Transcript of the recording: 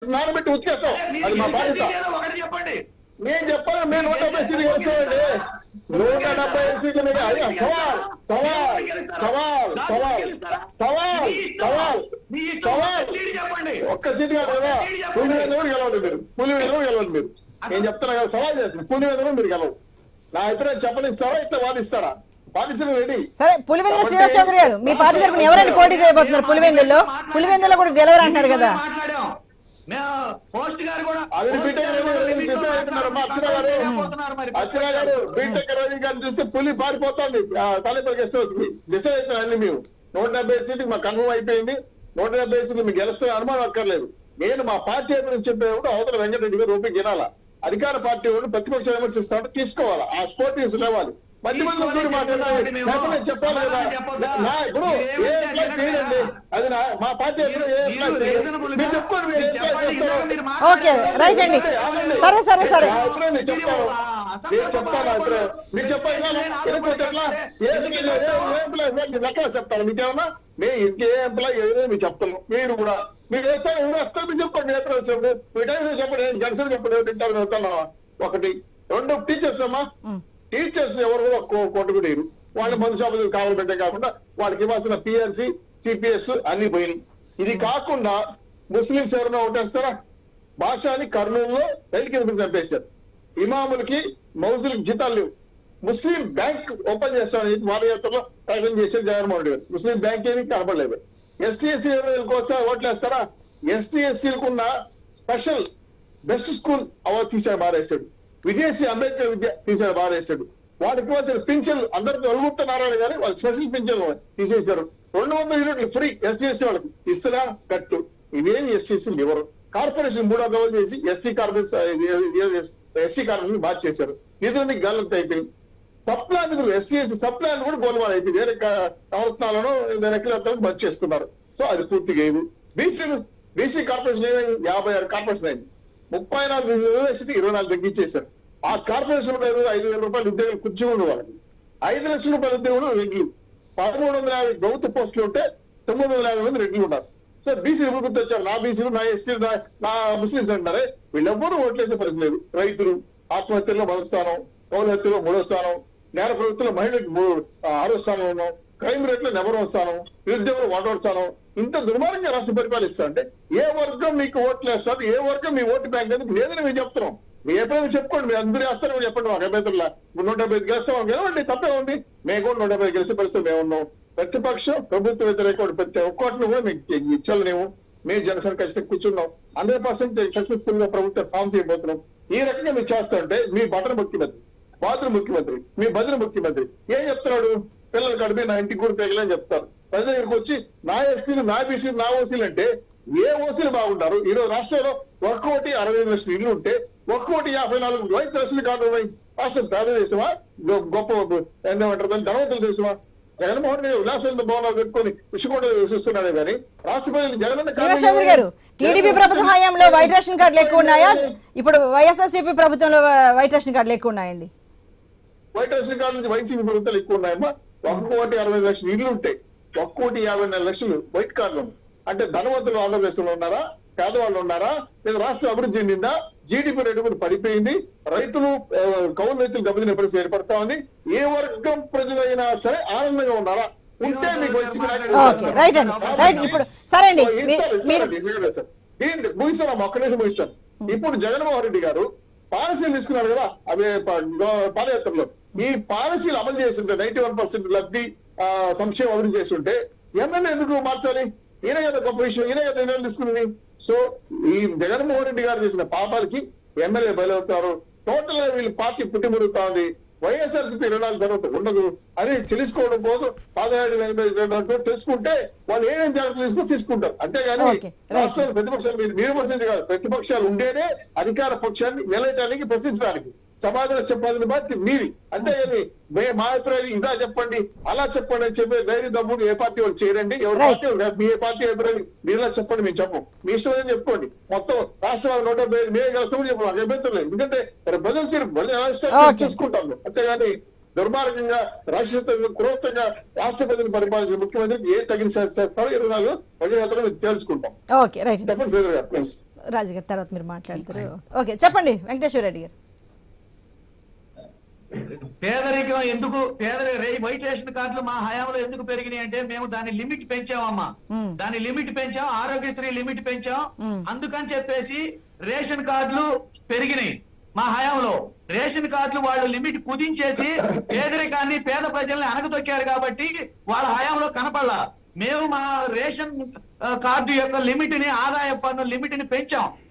తీసుకొచ్చి నానబెట్టి ఉతికేస్తాం మీరు అది మా గెలిచిన బాధ్యత సీట్ ఏదో ఒకటి చెప్పండి నేను చెప్పాను మేము నూట డెబ్బై సీట్లు గెలుస్తామండి నూట డెబ్బై ఐదు సీట్లు మీకు అయ్యా సవాల్ సవాల్ సవాల్ సవాల్ సవాల్ సవాల్ మీ ఇష్టం సవాల్ ఒక్క సీట్ చెప్పండి ఒక్క సీట్ కాదు కదా ఒక్క సీట్ చెప్పండి. పులి మీద కూడా గెలవండి మీరు పులి మీద కూడా గెలవండి మీరు నేను చెప్తున్నా కదా సవాల్ చేస్తుంది పులి మీద కూడా మీరు గెలవు నా అభిప్రాయం చెప్పనిస్తారా ఇట్లా వాదిస్తారా వాదించడం రెడీ సరే పులివెందుల శ్రీనివాస్ చౌదరి గారు మీ పార్టీ తరపున ఎవరైనా పోటీ చేయబోతున్నారు పులివెందుల్లో పులివెందుల్లో కూడా గెలవరు అంటున్నారు కదా మాట్లాడాం మేము పోస్ట్ గారు కూడా అది పోస్ట్ బీటెక్ గారు కూడా రవి limit లో డిసైడ్ అవుతున్నారమ్మా అర్చన గారు చేయబోతున్నారు మరి. అర్చన గారు బీటెక్ రవి గారిని చూస్తే పులి పారిపోతుంది తాలిపల్ గెస్ట్ హౌస్ కి డిసైడ్ అవుతున్నారు అన్ని మేము నూట డెబ్బై ఐదు సీట్లు మాకు కన్ఫర్మ్ అయిపోయింది నూట డెబ్బై ఐదు సీట్లు మీకు గెలుస్తే అనుమానం అక్కర్లేదు నేను మా పార్టీ గురించి చెప్పేప్పుడు అవతల వెంకటరెడ్డి గారు ఓపిక వినాలా అధికార పార్టీ వాళ్ళు ప్రతిపక్ష విమర్శిస్తా ఉంటే తీసుకోవాలా ఆ స్పోర్టివ్స్ లేవాలి మధ్య మధ్య తీసుకోవాలి, మీరు మాట్లాడాలి చెప్పాలి మేము. లేకపోతే నేను చెప్పాలి కదా సమాధానం చెప్పొద్దా? నా ఇప్పుడు మీరు ఏ ఏమిటి అప్లై అది చేయండి అది నా మా పార్టీ ఎప్పుడు ఏ మీరు అప్లై చేయదు. reasonable మీరు గా చెప్పుకోండి మీరు మీరు ఏ అప్లై చెప్పండి, చేస్తారో. ఇందాక మీరు ఓకే మాట్లాడారు. రైట్ అండి సరే సరే సరే నా అభిప్రాయం నేను చెప్తాను. నేను చెప్తాను నా అభిప్రాయం. మీరు చెప్పండి కదా, వెళ్ళిపోతే ఎట్లా? A employee, a- a employee sir మీరు లెక్కలు చెప్తాను మీకేమన్నా మేము ఇంకే ఎంప్లాయ్ ఏదో మీకు చెప్తాను మీరు కూడా మీరు వేస్తారు ఎవరు వస్తారు మీరు చెప్పండి ఎక్కడ వచ్చారు మీ టైం చెప్పండి నేను జనసేన చెప్పండి తింటాను వెళ్తాను ఒకటి రెండు టీచర్స్ అమ్మా టీచర్స్ ఎవరు కూడా కో- కోటి కూడా ఇరు వాళ్ళ మందు షాపులు కావాలి పెట్టే కాకుండా వాళ్ళకి ఇవ్వాల్సిన పిఎల్సి సిపిఎస్ అన్ని పోయినాయి ఇది కాకుండా ముస్లింస్ ఎవరైనా ఓటేస్తారా భాషని కర్నూలులో రైలు కింద చంపేశారు ఇమాములకి మౌజులకి జీతాలు లేవు ముస్లిం బ్యాంక్ ఓపెన్ చేస్తామని చెప్పి పాదయాత్రలో ప్రకటన చేశారు జగన్మోహన్ రెడ్డి గారు ముస్లిం బ్యాంక్ ఏమి కనపడలేదు ఎస్సీ ఎస్సీ వస్తే ఓట్లు వేస్తారా ఎస్సీ ఎస్సీలకు ఉన్న స్పెషల్ బెస్ట్ స్కూల్ అవార్డు తీశాడు బారేశాడు విదేశీ అంబేద్కర్ విద్య తీశాడు బారేశాడు వాడికి ఇవ్వాల్సిన పింఛన్లు అందరికి ఒలుగుప్త నారాయణ గారు వాళ్ళకి స్పెషల్ పింఛన్లు తీసేశారు రెండు వందల యూనిట్లు ఫ్రీ ఎస్సీ ఎస్సీ వాళ్ళకి ఇస్తున్నా కట్టు ఇవేమి ఎస్సీ ఎస్సీలు ఇవ్వరు కార్పొరేషన్ మూడో గవర్న చేసి ఎస్సీ కార్పొరేషన్ ఎస్సీ కార్పొరేషన్ బాధ చేశారు నిధులని గల్లంత అయిపోయింది సప్లాన్ నిధులు ఎస్సీ ఎస్సీ సప్లాన్ కూడా గోల్మాల్ అయిపోయింది వేరే క- నవరత్నాలను వెనక్కి బస్ చేస్తున్నారు సో అది పూర్తిగా అయింది బీసీ బీసీ కార్పొరేషన్ ఏమైంది యాభై ఆరు కార్పొరేషన్ అయింది ముప్పై నాలుగు యూనివర్సిటీ ఇరవై నాలుగు తగ్గించేశారు ఆ కార్పొరేషన్ మీద ఐదు వేల రూపాయలు ఉద్యోగులు కూర్చోండి వాళ్ళకి ఐదు లక్షల రూపాయల ఉద్యోగులు రెడ్లు పదమూడు వందల యాభై ప్రభుత్వ పోస్టులు ఉంటే తొమ్మిది వందల యాభై మంది రెడ్లు ఉన్నారు సో బీసీ గుర్తు వచ్చారు నా బీసీలు నా ఎస్సీలు నా- నా ముస్లింస్ అంటారే వీళ్ళెవ్వరూ ఓట్లేసే పరిస్థితి లేదు రైతులు ఆత్మహత్యలో మొదటి స్థానం పౌర హత్యలో మూడో స్థానం నేర ప్రభుత్వంలో మహిళలకు మూడు ఆ, ఆరో స్థానం ఉన్నాం క్రైమ్ రేట్ లో నెంబర్ వన్ స్థానం నిరుద్యోగులు ఒకటో స్థానం ఇంత దుర్మార్గంగా రాష్ట్రం పరిపాలిస్తా అంటే ఏ వర్గం మీకు ఓట్లు వేస్తారు ఏ వర్గం మీ ఓటు బ్యాంక్ అనేది లేదని మేము చెప్తున్నాం మీ ఎప్పుడైనా చెప్పుకోండి మీరు అందరూ వేస్తారు మీరు చెప్పండి మాకు అభ్యంతరులా నూట డెబ్బై ఐదు గెలుస్తాం గెలవండి తప్పే ఉంది మేము కూడా నూట డెబ్బై ఐదు గెలిచే పరిస్థితి మేము ఉన్నాం ప్రతిపక్షం ప్రభుత్వ వ్యతిరేక ప్రతి ఒక్కటిని కూడా మీకు ఇచ్చలేము మేము జనసేన ఖచ్చితంగా కూర్చున్నాం హండ్రెడ్ పర్సెంట్ సక్సెస్ఫుల్ గా ప్రభుత్వం ఫామ్ చేయబోతున్నాం ఈ రకంగా మీరు చేస్తుంటే మీ బటన్ ముఖ్యమంత్రి బాత్రూమ్ ముఖ్యమంత్రి మీ భద్ర ముఖ్యమంత్రి ఏం చెప్తున్నాడు పిల్లలు కడిపి నా ఇంటికి కూడా తెగలని చెప్తారు ప్రజల దగ్గరికి వచ్చి నా ఎస్టీలు నా బీసీలు నా ఓసీలు అంటే ఏ ఓసీలు బాగుంటారు ఈ రోజు రాష్ట్రంలో ఒక్క కోటి అరవై ఐదు లక్షల ఇల్లు ఉంటే ఒక్క కోటి యాభై నాలుగు రైతు లక్షలు కాదు ఉన్నాయి రాష్ట్రం పేద దేశమా గొ- గొప్ప ఏంటంటారు దాన్ని ధనవంతుల దేశమా జగన్మోహన్ రెడ్డి ఉల్లాసంతో భవనాలు పెట్టుకొని విషయకుండా విశ్వస్తున్నాడే కానీ రాష్ట్ర ప్రజలు జగన్ శ్రీనివాస్ చౌదరి గారు టీడీపీ ప్రభుత్వ హయాంలో వైట్ రేషన్ కార్డులు ఎక్కువ ఉన్నాయా ఇప్పుడు వైఎస్ఆర్సీపీ ప్రభుత్వంలో వైట్ రేషన్ కార్డులు ఎక్కువ ఉన్నాయండి వైట్ రేషన్ కార్డు నుంచి వైసీపీ ప్రభుత్వాలు ఎక్కువ ఉన్నాయమ్మా ఒక కోటి అరవై లక్షలు ఇల్లు ఉంటాయి ఒక కోటి యాభై నాలుగు లక్షలు వైట్ కార్డులు ఉన్నాయి. అంటే ధనవంతులు ఆంధ్రప్రదేశ్లో ఉన్నారా పేదవాళ్ళు ఉన్నారా లేదా రాష్ట్రం అభివృద్ధి చెందిందా జీడిపి రేటు కూడా పడిపోయింది రైతులు ఆ, కౌలు రైతులు దెబ్బతినే పరిస్థితి ఏర్పడతా ఉంది ఏ వర్గం ప్రజలైనా సరే ఆనందంగా ఉన్నారా ఉంటే మీకు వచ్చి ఓకే రైట్ అండి రైట్ ఇప్పుడు సరే అండి మీ- మీరు ముగిస్తాను ఒక్క నిమిషం ముగిస్తాను ఇప్పుడు జగన్మోహన్ రెడ్డి గారు పాలసీలు తీసుకున్నారు కదా అవి ప- గో- పాదయాత్రలో ఈ పాలసీలు అమలు చేస్తుంటే నైన్టీ వన్ పర్సెంట్ లబ్ధి ఆ, సంక్షేమం అభివృద్ధి చేస్తుంటే ఎమ్మెల్యే ఎందుకు మార్చాలి ఈయన కదా గొప్ప విషయం ఈయన కదా నిర్ణయం తీసుకున్నది సో ఈ జగన్మోహన్ రెడ్డి గారు చేసిన పాపాలకి ఎమ్మెల్యే బయలుతారు టోటల్ గా వీళ్ళు పార్టీ పుట్టిమురుగుతా ఉంది వైఎస్ఆర్సీపీ ఇరవై నాలుగు తర్వాత ఉండదు అని తెలుసుకోవడం కోసం పాదయాత్ర తెలుసుకుంటే వాళ్ళు ఏమేమి జాగ్రత్తలు తీసుకుని తీసుకుంటారు అంతేగాని Okay, right. రాష్ట్రాలు ప్రతిపక్షాలు మీరు మీరు ప్రశ్నించి కాదు ప్రతిపక్షాలు ఉంటేనే అధికార పక్షాన్ని నిలయటానికి ప్రశ్నించడానికి సమాధానం చెప్పాల్సిన బాధ్యత మీది అంతేగాని మే- మా అభిప్రాయం ఇదా చెప్పండి అలా చెప్పండి అని చెప్పే ధైర్యం దమ్ముడు ఏ పార్టీ వాళ్ళు చేయరండి ఎవరి Right. పార్టీ వాళ్ళు మీ ఏ పార్టీ అభిప్రాయం మీరు ఇలా చెప్పండి మేము చెప్పం మీ ఇష్టం ఏదైనా చెప్పుకోండి మొత్తం రాష్ట్రాలు నూట డెబ్బై ఐదు మేము కలిసి చెప్పండి నాకు అభ్యంతరం లేదు ఎందుకంటే మరి ప్రజలు తీరు ప్రజలు ఎలా ఇస్తారో Okay. చూసుకుంటాము అంతేగాని దుర్మార్గంగా రాష్ట్రంగా క్రూరంగా రాష్ట్ర ప్రజలు పరిపాలించిన ముఖ్యమంత్రికి ఏ తగిన చేస్తారో ఇరవై నాలుగు ప్రజలు తేల్చుకుంటాం ఓకే రైట్ చెప్పండి శ్రీధర్ గారు ప్లీజ్ రాజు గారు తర్వాత మీరు మాట్లాడతారు ఓకే చెప్పండి వెంకటేశ్వర రెడ్డి గారు పేదరికం ఎందుకు పేదరి రే- వైట్ రేషన్ కార్డులు మా హయాంలో ఎందుకు పెరిగినాయి అంటే మేము దాని లిమిట్ పెంచామమ్మా మ్మ్. దాని లిమిట్ పెంచాం ఆరోగ్యశ్రీ లిమిట్ పెంచాం మ్మ్. అందుకని చెప్పేసి రేషన్ కార్డులు పెరిగినాయి మా హయాంలో రేషన్ కార్డులు వాళ్ళు లిమిట్ కుదించేసి పేదరికాన్ని పేద ప్రజల్ని అణగదొక్కారు కాబట్టి వాళ్ళ హయాంలో కనపడలా మేము మా రేషన్ ఆ, కార్డు యొక్క లిమిట్ ని ఆదాయ పన్ను లిమిట్ ని పెంచాం